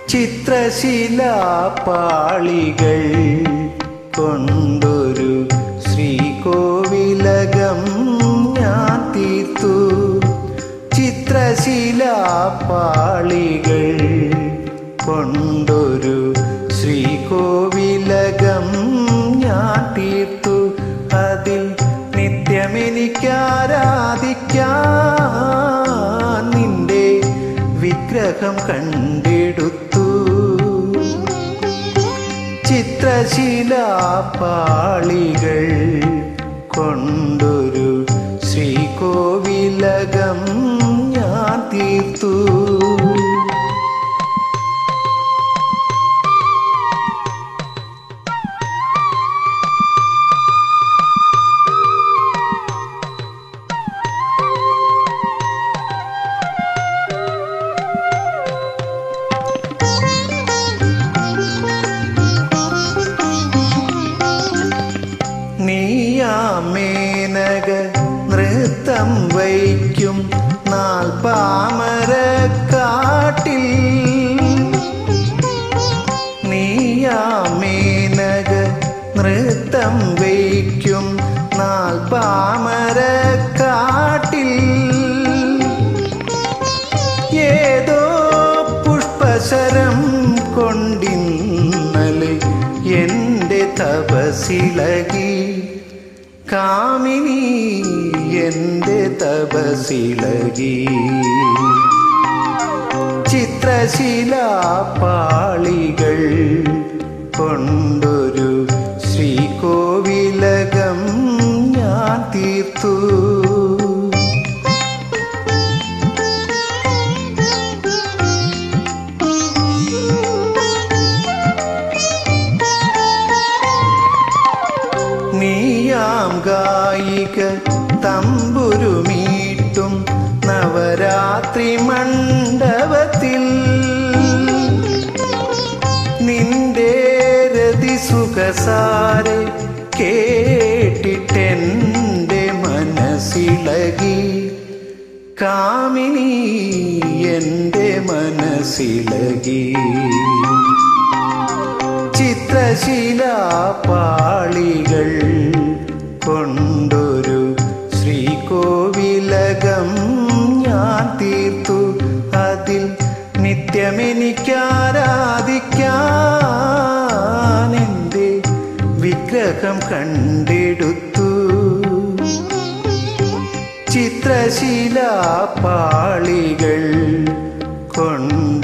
ചിത്രശിലാപാളികൾ കൊണ്ടൊരു ശ്രീകോവിലകം ഞാൻ തീർത്തു ചിത്രശിലാപാളികൾ കൊണ്ടൊരു ശ്രീകോവിലകം ഞാൻ തീർത്തു അതിൽ നിത്യമെനിക്കാരാധിക്കാൻ നിന്റെ വിഗ്രഹം കണ്ടെടുത്തു ചിത്രശിലാപാളികൾ കൊണ്ടൊരു ശ്രീകോവിലകം ഞാൻ തീർത്തു നീയാമേനക നൃത്തം വയ്ക്കും നാൽപ്പാമര കാട്ടിൽ നീയാമേനക നൃത്തം വയ്ക്കും നാൽപ്പാമര കാട്ടിൽ ഏതോ പുഷ്പശരം കൊണ്ടിന്നലെ എൻ്റെ തപസിളകി കാമിനി എൻ്റെ തപസിളകി ചിത്രശിലാപാളികൾ കൊണ്ടൊരു ശ്രീകോവിലകം ഞാൻ തീർത്തു നീയാം ഗായിക തമ്പുരുമീട്ടും നവരാത്രി മണ്ഡപത്തിൽ നിന്റെ രതി സുഖസാരെ കേട്ടിട്ടെൻ്റെ മനസ്സിളകി കാമിനി എൻ്റെ മനസ്സിളകി ചിത്രശിലാപാളികൾ കൊണ്ടൊരു ശ്രീകോവിലകം ഞാൻ തീർത്തു അതിൽ നിത്യമെനിക്കാരാധിക്കാൻ എൻ്റെ വിഗ്രഹം കണ്ടെടുത്തു ചിത്രശിലാപാളികൾ കൊണ്ട്